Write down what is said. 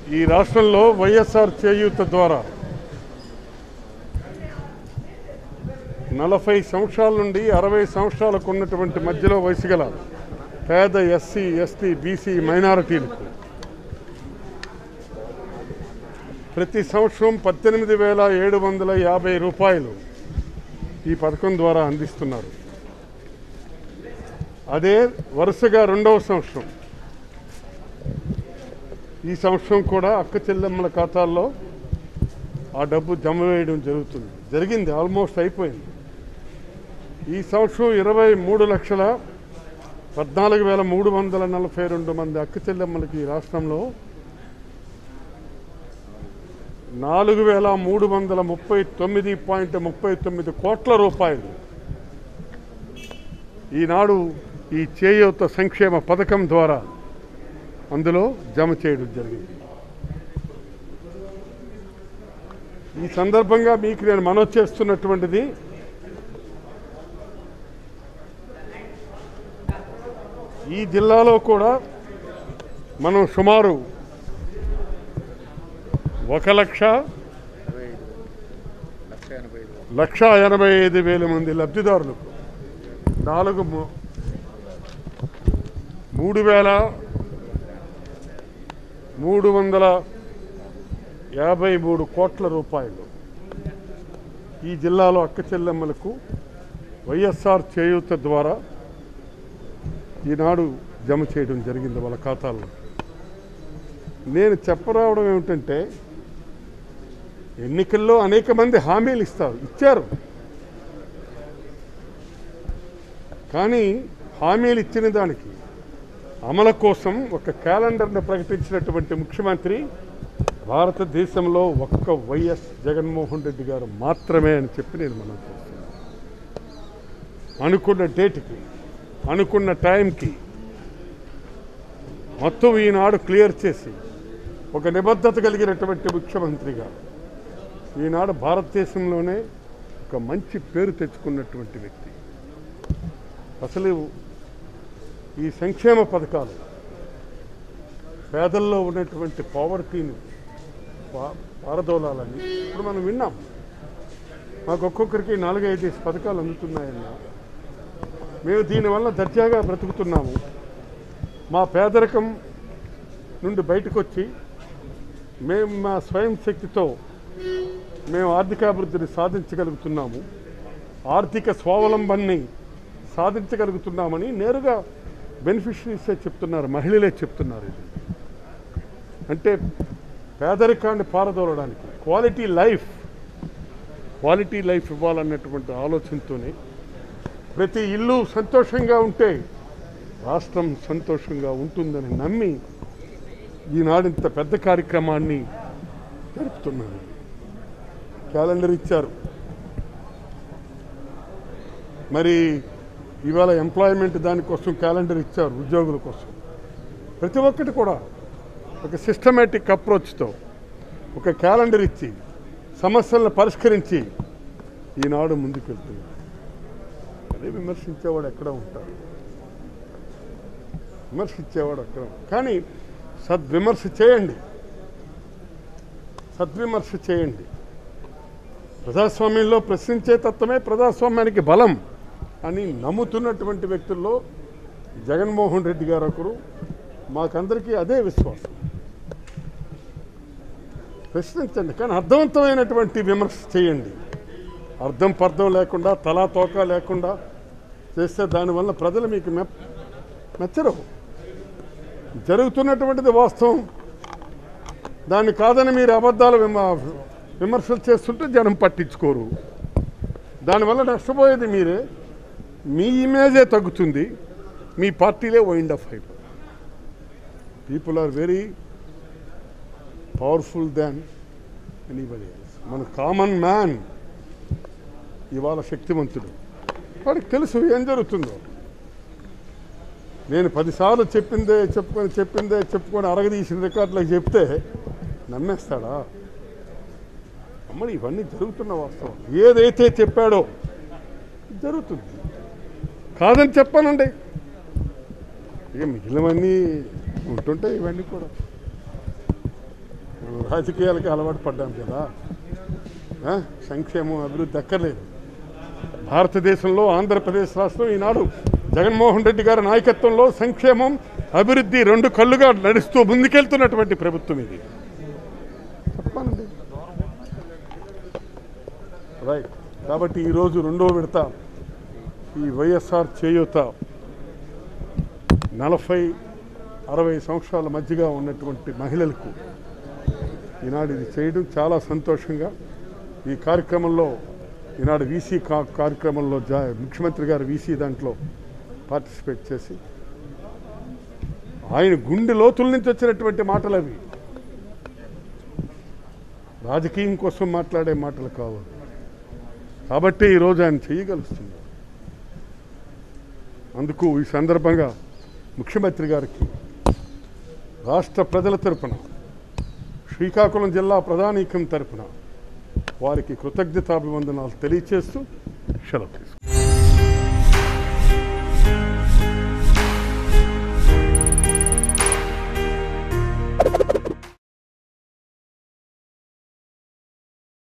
ఈ రాష్ట్రంలో వైఎస్ఆర్ చేయూత ద్వారా నలభై సంవత్సరాల నుండి అరవై సంవత్సరాలకు ఉన్నటువంటి మధ్యలో వయసు గల పేద ఎస్సీ ఎస్టీ బీసీ మైనారిటీలకు ప్రతి సంవత్సరం పద్దెనిమిది వేల ఏడు వందల యాభై రూపాయలు ఈ పథకం ద్వారా అందిస్తున్నారు అదే వరుసగా రెండవ సంవత్సరం ఈ సంవత్సరం కూడా అక్క చెల్లెమ్మల ఖాతాల్లో ఆ డబ్బు జమ వేయడం జరుగుతుంది జరిగింది ఆల్మోస్ట్ అయిపోయింది ఈ సంవత్సరం ఇరవై మూడు లక్షల పద్నాలుగు వేల మూడు వందల నలభై రెండు మంది అక్క చెల్లెమ్మలకి ఈ రాష్ట్రంలో నాలుగు వేల మూడు వందల ముప్పై తొమ్మిది పాయింట్ ముప్పై తొమ్మిది కోట్ల రూపాయలు ఈనాడు ఈ చేయూత సంక్షేమ పథకం ద్వారా అందులో జమ చేయడం జరిగింది ఈ సందర్భంగా మీకు నేను మనవి చేస్తున్నటువంటిది ఈ జిల్లాలో కూడా మనం సుమారు ఒక లక్ష లక్ష ఎనభై ఐదు లక్ష ఎనభై ఐదు వేల మంది లబ్ధిదారులకు నాలుగు ము- మూడు వేల మూడు వందల యాభై మూడు కోట్ల రూపాయలు ఈ జిల్లాలో అక్క చెల్లెమ్మలకు వైఎస్ఆర్ చేయూత ద్వారా ఈనాడు జమ చేయడం జరిగింది వాళ్ళ ఖాతాల్లో నేను చెప్పరావడం ఏమిటంటే ఎన్నికల్లో అనేక మంది హామీలు ఇస్తారు ఇచ్చారు కానీ హామీలు ఇచ్చిన దానికి అమలు కోసం ఒక క్యాలెండర్ను ప్రకటించినటువంటి ముఖ్యమంత్రి భారతదేశంలో ఒక్క వైఎస్ జగన్మోహన్ రెడ్డి గారు మాత్రమే అని చెప్పి నేను మనం చేస్తున్నాను అనుకున్న డేట్కి అనుకున్న టైంకి మొత్తం ఈనాడు క్లియర్ చేసి ఒక నిబద్ధత కలిగినటువంటి ముఖ్యమంత్రిగా ఈనాడు భారతదేశంలోనే ఒక మంచి పేరు తెచ్చుకున్నటువంటి వ్యక్తి అసలు ఈ సంక్షేమ పథకాలు పేదల్లో ఉన్నటువంటి పావర్టీని పా- పారదోలాలని ఇప్పుడు మనం విన్నాం మాకు ఒక్కొక్కరికి నాలుగైదు పథకాలు అందుతున్నాయన్నా మేము దీనివల్ల దర్జాగా బ్రతుకుతున్నాము మా పేదరికం నుండి బయటకు వచ్చి మేము మా స్వయం శక్తితో మేము ఆర్థికాభివృద్ధిని సాధించగలుగుతున్నాము ఆర్థిక స్వావలంబన్ని సాధించగలుగుతున్నామని నేరుగా బెనిఫిషరీసే చెప్తున్నారు మహిళలే చెప్తున్నారు ఇది అంటే పేదరికాన్ని పారదోలడానికి క్వాలిటీ లైఫ్ క్వాలిటీ లైఫ్ ఇవ్వాలన్నటువంటి ఆలోచనతోనే ప్రతి ఇల్లు సంతోషంగా ఉంటే రాష్ట్రం సంతోషంగా ఉంటుందని నమ్మి ఈనాడు ఇంత పెద్ద కార్యక్రమాన్ని జరుపుతున్నారు క్యాలెండర్ ఇచ్చారు మరి ఇవాళ ఎంప్లాయ్మెంట్ దానికోసం క్యాలెండర్ ఇచ్చారు ఉద్యోగుల కోసం ప్రతి ఒక్కటి కూడా ఒక సిస్టమేటిక్ అప్రోచ్తో ఒక క్యాలెండర్ ఇచ్చి సమస్యలను పరిష్కరించి ఈనాడు ముందుకెళ్తున్నారు అదే విమర్శించేవాడు ఎక్కడ ఉంటాడు విమర్శించేవాడు అక్కడ కానీ సద్విమర్శ చేయండి సద్విమర్శ చేయండి ప్రజాస్వామ్యంలో ప్రశ్నించే తత్వమే ప్రజాస్వామ్యానికి బలం అని నమ్ముతున్నటువంటి వ్యక్తుల్లో జగన్మోహన్ రెడ్డి గారు ఒకరు మాకందరికీ అదే విశ్వాసం ప్రశ్నించండి కానీ అర్థవంతమైనటువంటి విమర్శ చేయండి అర్థం పర్థం లేకుండా తలా తోక లేకుండా చేస్తే దానివల్ల ప్రజలు మీకు మె మెచ్చరు జరుగుతున్నటువంటిది వాస్తవం దాన్ని కాదని మీరు అబద్ధాలు విమ విమర్శలు చేస్తుంటే జనం పట్టించుకోరు దానివల్ల నష్టపోయేది మీరే మీ ఇమేజే తగ్గుతుంది మీ పార్టీలే వైండ్ ఆఫ్ అయిపోతుంది people are very powerful than anybody else మన కామన్ మ్యాన్ ఇవాళ శక్తివంతుడు వాడికి తెలుసు ఏం జరుగుతుందో నేను పదిసార్లు చెప్పిందే చెప్పుకొని చెప్పిందే చెప్పుకొని అరగదీసిన రికార్డులకు చెప్తే నమ్మేస్తాడా అమ్మడి ఇవన్నీ జరుగుతున్న వాస్తవం ఏదైతే చెప్పాడో జరుగుతుంది కాదని చెప్పానండి ఇక మిగిలినవన్నీ ఉంటుంటాయి ఇవన్నీ కూడా మనం రాజకీయాలకి అలవాటు పడ్డాం కదా ఆ? సంక్షేమం అభివృద్ధి అక్కర్లేదు భారతదేశంలో ఆంధ్రప్రదేశ్ రాష్ట్రం ఈనాడు జగన్మోహన్ రెడ్డి గారి నాయకత్వంలో సంక్షేమం అభివృద్ధి రెండు కళ్ళుగా నడుస్తూ ముందుకెళ్తున్నటువంటి ప్రభుత్వం ఇది చెప్పానండి రైట్ కాబట్టి ఈరోజు రెండో విడత ఈ వైఎస్ఆర్ చేయూత నలభై అరవై సంవత్సరాల మధ్యగా ఉన్నటువంటి మహిళలకు ఈనాడు ఇది చేయడం చాలా సంతోషంగా ఈ కార్యక్రమంలో ఈనాడు వీసీ కా కార్యక్రమంలో జా ముఖ్యమంత్రి గారు వీసీ దాంట్లో పార్టిసిపేట్ చేసి ఆయన గుండె లోతుల నుంచి వచ్చినటువంటి మాటలు అవి రాజకీయం కోసం మాట్లాడే మాటలు కావు కాబట్టి ఈరోజు ఆయన చేయగలుస్తుంది అందుకు ఈ సందర్భంగా ముఖ్యమంత్రి గారికి రాష్ట్ర ప్రజల తరపున శ్రీకాకుళం జిల్లా ప్రధానికం తరపున వారికి కృతజ్ఞతాభివందనాలు తెలియచేస్తూ సెలవు